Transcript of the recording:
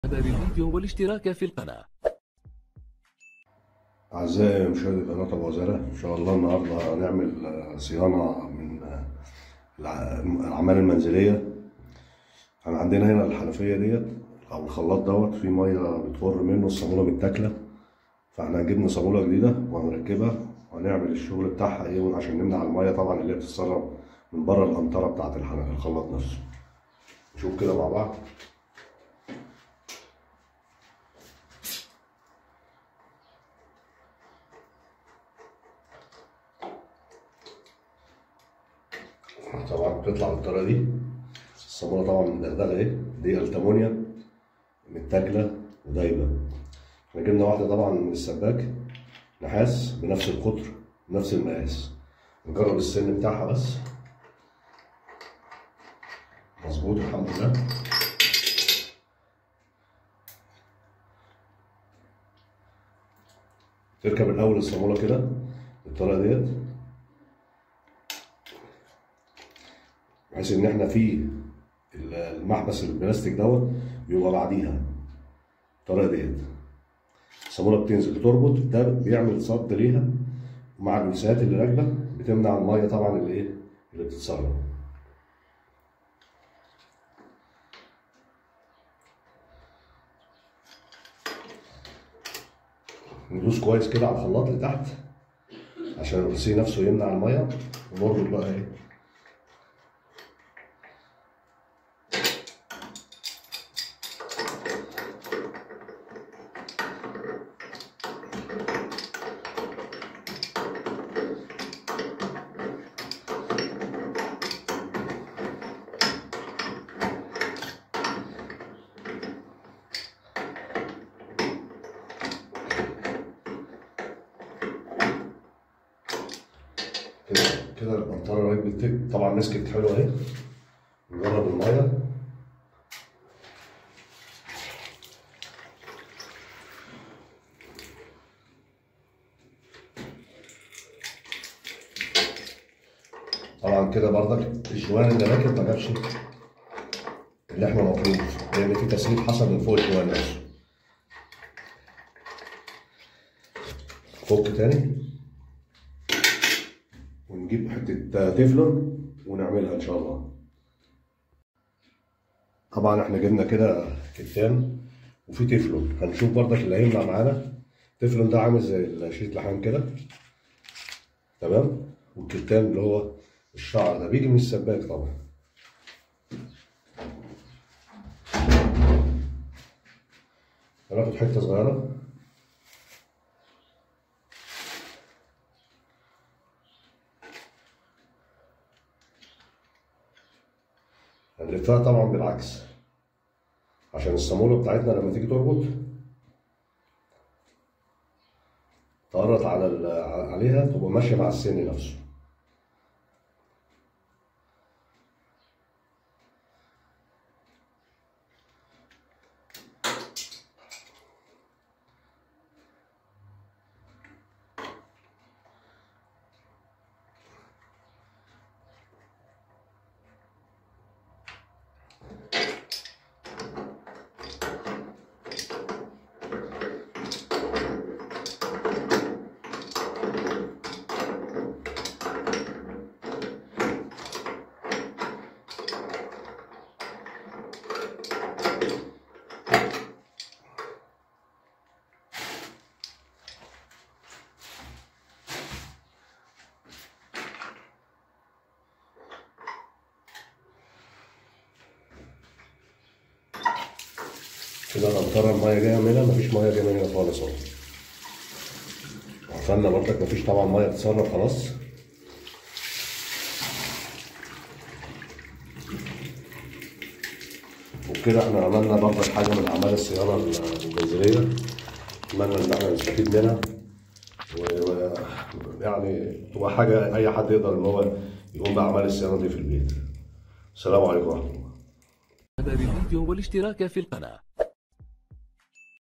بالفيديو والاشتراك في القناة أعزائي مشاهدي قناة أبو عزالة إن شاء الله النهاردة هنعمل آه، صيانة من آه، الع- الأعمال المنزلية كان عندنا هنا الحنفية ديت أو الخلاط دوت فيه مية بتفر منه الصامولة متاكلة فاحنا جبنا صامولة جديدة وهنركبها وهنعمل الشغل بتاعها إيه عشان نمنع المية طبعا اللي هي بتتسرب من بره القنطرة بتاعة الحن- الخلاط نفسه نشوف كده مع بعض طبعا بتطلع بالطريقه دي الصاموله طبعا مدغدغه اهي دي التمونيا متاكله ودايبه احنا جبنا واحده طبعا من السباك نحاس بنفس القطر بنفس المقاس نجرب السن بتاعها بس مظبوط الحمد لله تركب الاول الصاموله كده بالطريقه ديت بحيث ان احنا في المحبس البلاستيك دوت بيبقى بعديها الطريقه ديت الصاموله بتنزل بتربط ده بيعمل صد ليها مع الوسات اللي راكبه بتمنع الميه طبعا اللي ايه اللي بتتسرب ندوس كويس كده على الخلاط لتحت عشان الرصيف نفسه يمنع الميه ونربط بقى ايه كده كده القنطرة ركبت طبعا مسكت حلوة اهي نجرب المية طبعا كده برضك الجوان اللي راكب ما جابش اللي احنا مطلوب لان في تسريب حصل من فوق الجوان نفسه فك تاني ونجيب حتة تeflon ونعملها إن شاء الله طبعا احنا جبنا كده كتان وفي تeflon هنشوف برضك اللي هيمنع معانا التeflon ده عامل زي شريط لحام كده تمام والكتان اللي هو الشعر ده بيجي من السباك طبعا هناخد حتة صغيرة هنلفها طبعا بالعكس عشان الصامولة بتاعتنا لما تيجي تربط تقرط على ال- عليها تبقى ماشية مع السن نفسه كده القنطرة المية جاية منها مفيش مية جاية منها خالص اهو وقفلنا برضك مفيش طبعا مية تتسرب خلاص وبكده احنا عملنا برضك حاجة من أعمال الصيانة المنزلية أتمنى إن احنا نستفيد منها ويعني تبقى حاجة أي حد يقدر إن هو يقوم بأعمال الصيانة دي في البيت السلام عليكم ورحمة الله بالفيديو والاشتراك في القناة